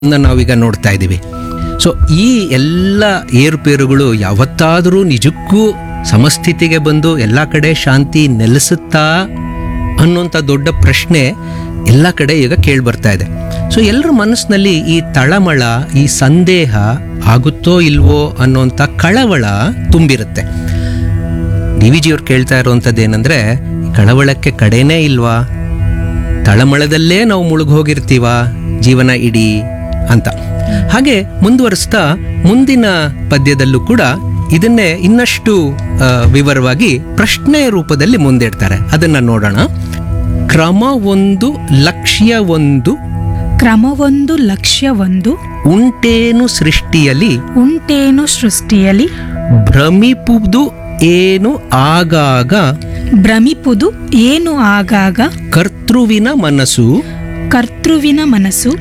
ನಾವೀಗ ನೋಡ್ತಾ ಇದ್ದೀವಿ ಸೊ ಈ ಎಲ್ಲ ಏರುಪೇರುಗಳು ಯಾವತ್ತಾದರೂ ನಿಜಕ್ಕೂ ಸಮಸ್ಥಿತಿಗೆ ಬಂದು ಎಲ್ಲ ಕಡೆ ಶಾಂತಿ ನೆಲೆಸುತ್ತಾ ಅನ್ನುವಂಥ ದೊಡ್ಡ ಪ್ರಶ್ನೆ ಎಲ್ಲ ಕಡೆ ಈಗ ಕೇಳಿ ಬರ್ತಾ ಇದೆ ಸೊ ಎಲ್ಲರ ಮನಸ್ಸಿನಲ್ಲಿ ಈ ತಳಮಳ ಈ ಸಂದೇಹ ಆಗುತ್ತೋ ಇಲ್ವೋ ಅನ್ನೋಂಥ ಕಳವಳ ತುಂಬಿರುತ್ತೆ ಡಿ ವಿ ಜಿಯವ್ರು ಕೇಳ್ತಾ ಇರುವಂಥದ್ದು ಏನಂದ್ರೆ ಕಳವಳಕ್ಕೆ ಕಡೆನೇ ಇಲ್ವಾ ತಳಮಳದಲ್ಲೇ ನಾವು ಮುಳುಗೋಗಿರ್ತೀವ ಜೀವನ ಇಡೀ ಅಂತ ಹಾಗೆ ಮುಂದುವರಿಸ್ತಾ ಮುಂದಿನ ಪದ್ಯದಲ್ಲೂ ಕೂಡ ಇದನ್ನೇ ಇನ್ನಷ್ಟು ಆ, ವಿವರವಾಗಿ ಪ್ರಶ್ನೆ ರೂಪದಲ್ಲಿ ಮುಂದಿಡ್ತಾರೆ ಅದನ್ನ ನೋಡೋಣ ಕ್ರಮ ಒಂದು ಲಕ್ಷ್ಯ ಒಂದು ಕ್ರಮವೊಂದು ಲಕ್ಷ್ಯವೊಂದು ಉಂಟೇನು ಸೃಷ್ಟಿಯಲ್ಲಿ ಉಂಟೇನು ಸೃಷ್ಟಿಯಲ್ಲಿ ಭ್ರಮಿಪುದು ಏನು ಆಗಾಗ ಭ್ರಮಿಪುದು ಏನು ಆಗಾಗ ಕರ್ತೃವಿನ ಮನಸ್ಸು ಕರ್ತೃವಿನ ಮನಸ್ಸು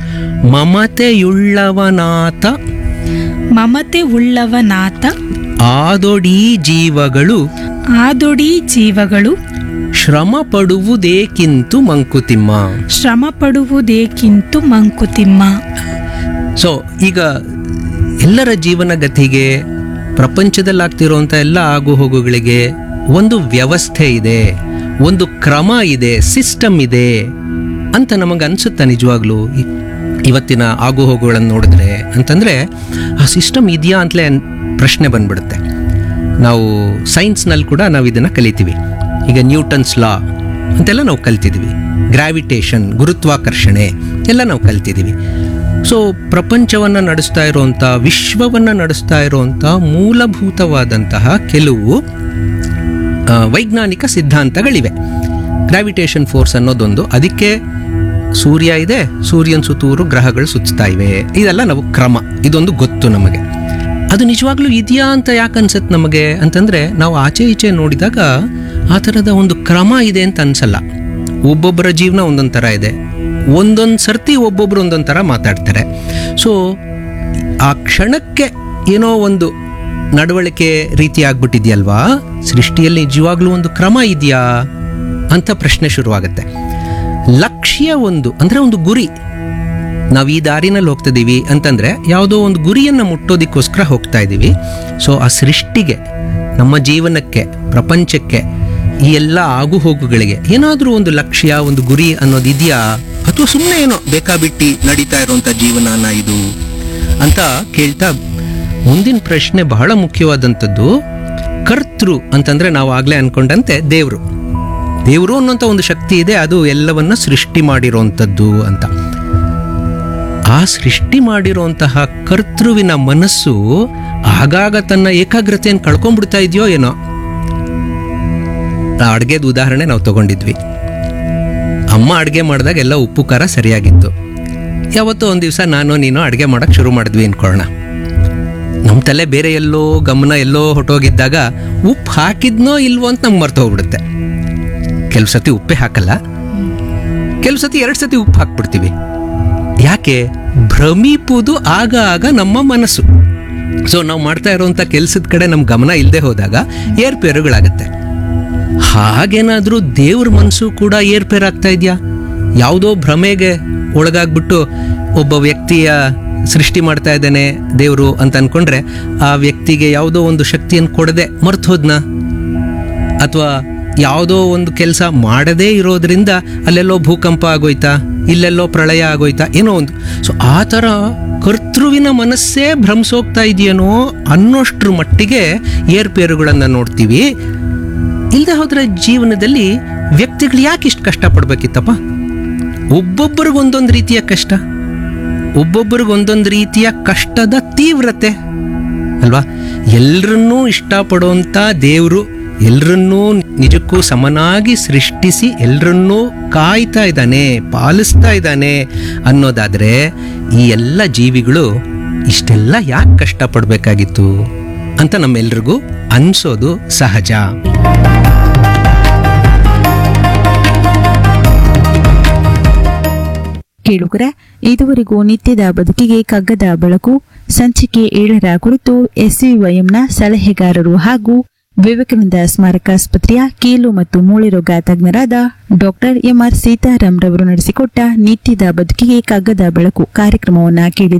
ಮಮತೆಯುಳ್ಳವನಾತ ಮಮತೆ ಉಳ್ಳವನಾತ ಆದೊಡೀ ಜೀವಗಳು ಆದೊಡಿ ಜೀವಗಳು ಶ್ರಮ ಪಡುವುದೇಕಿಂತು ಮಂಕುತಿಮ್ಮ ಶ್ರಮ ಪಡುವುದೇಕಿಂತು ಮಂಕುತಿಮ್ಮ ಸೊ ಈಗ ಎಲ್ಲರ ಜೀವನ ಗತಿಗೆ ಪ್ರಪಂಚದಲ್ಲಾಗ್ತಿರುವಂಥ ಎಲ್ಲ ಆಗು ಹೋಗುಗಳಿಗೆ ಒಂದು ವ್ಯವಸ್ಥೆ ಇದೆ ಒಂದು ಕ್ರಮ ಇದೆ ಸಿಸ್ಟಮ್ ಇದೆ ಅಂತ ನಮಗೆ ಅನ್ಸುತ್ತಾ ನಿಜವಾಗ್ಲೂ ಇ- ಇವತ್ತಿನ ಆಗು ಹೋಗುಗಳನ್ನು ನೋಡಿದ್ರೆ ಅಂತಂದ್ರೆ ಆ ಸಿಸ್ಟಮ್ ಇದೆಯಾ ಅಂತಲೇ ಅನ್- ಪ್ರಶ್ನೆ ಬಂದ್ಬಿಡುತ್ತೆ ನಾವು ಸೈನ್ಸ್ನಲ್ಲಿ ಕೂಡ ನಾವು ಇದನ್ನು ಕಲಿತೀವಿ ಈಗ ನ್ಯೂಟನ್ಸ್ ಲಾ ಅಂತೆಲ್ಲ ನಾವು ಕಲ್ತಿದ್ವಿ ಗ್ರಾವಿಟೇಷನ್ ಗುರುತ್ವಾಕರ್ಷಣೆ ಎಲ್ಲ ನಾವು ಕಲ್ತಿದ್ದೀವಿ ಸೊ ಪ್ರಪಂಚವನ್ನು ನಡೆಸ್ತಾ ಇರುವಂಥ ವಿಶ್ವವನ್ನು ನಡೆಸ್ತಾ ಇರುವಂಥ ಮೂಲಭೂತವಾದಂತಹ ಕೆಲವು ಆ, ವೈಜ್ಞಾನಿಕ ಸಿದ್ಧಾಂತಗಳಿವೆ ಗ್ರಾವಿಟೇಷನ್ ಫೋರ್ಸ್ ಅನ್ನೋದೊಂದು ಅದಕ್ಕೆ ಸೂರ್ಯ ಇದೆ ಸೂರ್ಯನ ಸುತ್ತೂರು ಗ್ರಹಗಳು ಸುತ್ತಾ ಇವೆ ಇದೆಲ್ಲ ನಾವು ಕ್ರಮ ಇದೊಂದು ಗೊತ್ತು ನಮಗೆ ಅದು ನಿಜವಾಗ್ಲೂ ಇದೆಯಾ ಅಂತ ಯಾಕೆ ಅನ್ಸತ್ತೆ ನಮಗೆ ಅಂತಂದ್ರೆ ನಾವು ಆಚೆ ಈಚೆ ನೋಡಿದಾಗ ಆ ಥರದ ಒಂದು ಕ್ರಮ ಇದೆ ಅಂತ ಅನ್ಸಲ್ಲ ಒಬ್ಬೊಬ್ಬರ ಜೀವನ ಒಂದೊಂದು ಥರ ಇದೆ ಒಂದೊಂದು ಸರ್ತಿ ಒಬ್ಬೊಬ್ರು ಒಂದೊಂದು ಥರ ಮಾತಾಡ್ತಾರೆ ಸೊ ಆ ಕ್ಷಣಕ್ಕೆ ಏನೋ ಒಂದು ನಡವಳಿಕೆ ರೀತಿ ಆಗ್ಬಿಟ್ಟಿದ್ಯಲ್ವಾ ಸೃಷ್ಟಿಯಲ್ಲಿ ನಿಜವಾಗ್ಲೂ ಒಂದು ಕ್ರಮ ಇದೆಯಾ ಅಂತ ಪ್ರಶ್ನೆ ಶುರುವಾಗುತ್ತೆ ಲಕ್ಷ್ಯ ಒಂದು ಅಂದ್ರೆ ಒಂದು ಗುರಿ ನಾವು ಈ ದಾರಿನಲ್ಲಿ ಹೋಗ್ತಿದ್ದೀವಿ ಅಂತಂದ್ರೆ ಯಾವುದೋ ಒಂದು ಗುರಿಯನ್ನು ಮುಟ್ಟೋದಕ್ಕೋಸ್ಕರ ಹೋಗ್ತಾ ಇದ್ದೀವಿ ಸೊ ಆ ಸೃಷ್ಟಿಗೆ ನಮ್ಮ ಜೀವನಕ್ಕೆ ಪ್ರಪಂಚಕ್ಕೆ ಈ ಎಲ್ಲ ಆಗು ಹೋಗುಗಳಿಗೆ ಏನಾದರೂ ಒಂದು ಲಕ್ಷ್ಯ ಒಂದು ಗುರಿ ಅನ್ನೋದು ಇದೆಯಾ ಅಥವಾ ಸುಮ್ಮನೆ ಏನೋ ಬೇಕಾಬಿಟ್ಟಿ ನಡೀತಾ ಇರುವಂಥ ಜೀವನನ ಇದು ಅಂತ ಕೇಳ್ತಾ ಮುಂದಿನ ಪ್ರಶ್ನೆ ಬಹಳ ಮುಖ್ಯವಾದಂಥದ್ದು ಕರ್ತೃ ಅಂತಂದ್ರೆ ನಾವು ಆಗ್ಲೇ ಅನ್ಕೊಂಡಂತೆ ದೇವರು ದೇವರು ಅನ್ನೋಂಥ ಒಂದು ಶಕ್ತಿ ಇದೆ ಅದು ಎಲ್ಲವನ್ನ ಸೃಷ್ಟಿ ಮಾಡಿರೋಂಥದ್ದು ಅಂತ ಆ ಸೃಷ್ಟಿ ಮಾಡಿರೋಂತಹ ಕರ್ತೃವಿನ ಮನಸ್ಸು ಆಗಾಗ ತನ್ನ ಏಕಾಗ್ರತೆಯನ್ನು ಕಳ್ಕೊಂಡ್ಬಿಡ್ತಾ ಇದೆಯೋ ಏನೋ ಆ ಅಡ್ಗೆದ ಉದಾಹರಣೆ ನಾವು ತಗೊಂಡಿದ್ವಿ ಅಮ್ಮ ಅಡುಗೆ ಮಾಡಿದಾಗ ಎಲ್ಲ ಉಪ್ಪು ಖಾರ ಸರಿಯಾಗಿತ್ತು ಯಾವತ್ತೋ ಒಂದು ದಿವಸ ನಾನು ನೀನು ಅಡುಗೆ ಮಾಡಕ್ಕೆ ಶುರು ಮಾಡಿದ್ವಿ ಅನ್ಕೊಳ್ಳೋಣ ನಮ್ಮ ತಲೆ ಬೇರೆ ಎಲ್ಲೋ ಗಮನ ಎಲ್ಲೋ ಹೊಟ್ಟೋಗಿದ್ದಾಗ ಉಪ್ಪು ಹಾಕಿದ್ನೋ ಇಲ್ವೋ ಅಂತ ನಮ್ಗೆ ಮರ್ತು ಹೋಗ್ಬಿಡುತ್ತೆ ಕೆಲವು ಸತಿ ಉಪ್ಪೇ ಹಾಕಲ್ಲ ಕೆಲವು ಸತಿ ಎರಡು ಸತಿ ಉಪ್ಪು ಹಾಕ್ಬಿಡ್ತೀವಿ ಯಾಕೆ ಭ್ರಮಿಪುದು ಆಗ ಆಗ ನಮ್ಮ ಮನಸ್ಸು ಸೊ ನಾವು ಮಾಡ್ತಾ ಇರುವಂಥ ಕೆಲಸದ ಕಡೆ ನಮ್ಮ ಗಮನ ಇಲ್ಲದೆ ಹೋದಾಗ ಏರ್ಪೇರುಗಳಾಗತ್ತೆ ಹಾಗೇನಾದ್ರೂ ದೇವ್ರ ಮನಸ್ಸು ಕೂಡ ಏರ್ಪೇರಾಗ್ತಾ ಇದೆಯಾ ಯಾವುದೋ ಭ್ರಮೆಗೆ ಒಳಗಾಗ್ಬಿಟ್ಟು ಒಬ್ಬ ವ್ಯಕ್ತಿಯ ಸೃಷ್ಟಿ ಮಾಡ್ತಾ ಇದ್ದಾನೆ ದೇವರು ಅಂತ ಅನ್ಕೊಂಡ್ರೆ ಆ ವ್ಯಕ್ತಿಗೆ ಯಾವುದೋ ಒಂದು ಶಕ್ತಿಯನ್ನು ಕೊಡದೆ ಮರ್ತು ಹೋದ್ನಾ ಅಥವಾ ಯಾವುದೋ ಒಂದು ಕೆಲಸ ಮಾಡದೇ ಇರೋದ್ರಿಂದ ಅಲ್ಲೆಲ್ಲೋ ಭೂಕಂಪ ಆಗೋಯ್ತಾ ಇಲ್ಲೆಲ್ಲೋ ಪ್ರಳಯ ಆಗೋಯ್ತಾ ಏನೋ ಒಂದು ಸೊ ಆ ಥರ ಕರ್ತೃವಿನ ಮನಸ್ಸೇ ಭ್ರಮಿಸೋಗ್ತಾ ಇದೆಯೇನೋ ಅನ್ನೋಷ್ಟ್ರ ಮಟ್ಟಿಗೆ ಏರ್ಪೇರುಗಳನ್ನು ನೋಡ್ತೀವಿ ಇಲ್ಲದೆ ಹೋದ್ರೆ ಜೀವನದಲ್ಲಿ ವ್ಯಕ್ತಿಗಳು ಯಾಕೆ ಇಷ್ಟು ಕಷ್ಟಪಡ್ಬೇಕಿತ್ತಪ್ಪ ಒಬ್ಬೊಬ್ಬರಿಗೆ ಒಂದೊಂದು ರೀತಿಯ ಕಷ್ಟ ಒಬ್ಬೊಬ್ಬರಿಗೆ ಒಂದೊಂದು ರೀತಿಯ ಕಷ್ಟದ ತೀವ್ರತೆ ಅಲ್ವಾ ಎಲ್ಲರನ್ನೂ ಇಷ್ಟಪಡುವಂಥ ದೇವರು ಎಲ್ಲರನ್ನೂ ನಿಜಕ್ಕೂ ಸಮನಾಗಿ ಸೃಷ್ಟಿಸಿ ಎಲ್ಲರನ್ನೂ ಕಾಯ್ತಾ ಇದ್ದಾನೆ ಪಾಲಿಸ್ತಾ ಇದ್ದಾನೆ ಅನ್ನೋದಾದ್ರೆ ಈ ಎಲ್ಲ ಜೀವಿಗಳು ಇಷ್ಟೆಲ್ಲ ಯಾಕೆ ಕಷ್ಟಪಡಬೇಕಾಗಿತ್ತು ಅಂತ ನಮ್ಮೆಲ್ರಿಗೂ ಅನ್ಸೋದು ಸಹಜ ಕೇಳುಗರೆ ಇದುವರೆಗೂ ನಿತ್ಯದ ಬದುಕಿಗೆ ಕಗ್ಗದ ಬೆಳಕು ಸಂಚಿಕೆ ಏಳರ ಕುರಿತು ಎಸ್ವಿವೈಎಂನ ಸಲಹೆಗಾರರು ಹಾಗೂ ವಿವೇಕಾನಂದ ಸ್ಮಾರಕ ಆಸ್ಪತ್ರೆಯ ಕೀಲು ಮತ್ತು ಮೂಳೆ ರೋಗ ತಜ್ಞರಾದ ಡಾಕ್ಟರ್ ಎಂಆರ್ ಸೀತಾರಾಮ್ ರವರು ನಡೆಸಿಕೊಟ್ಟ ನಿತ್ಯದ ಬದುಕಿಗೆ ಕಗ್ಗದ ಬೆಳಕು ಕಾರ್ಯಕ್ರಮವನ್ನು ಕೇಳಿ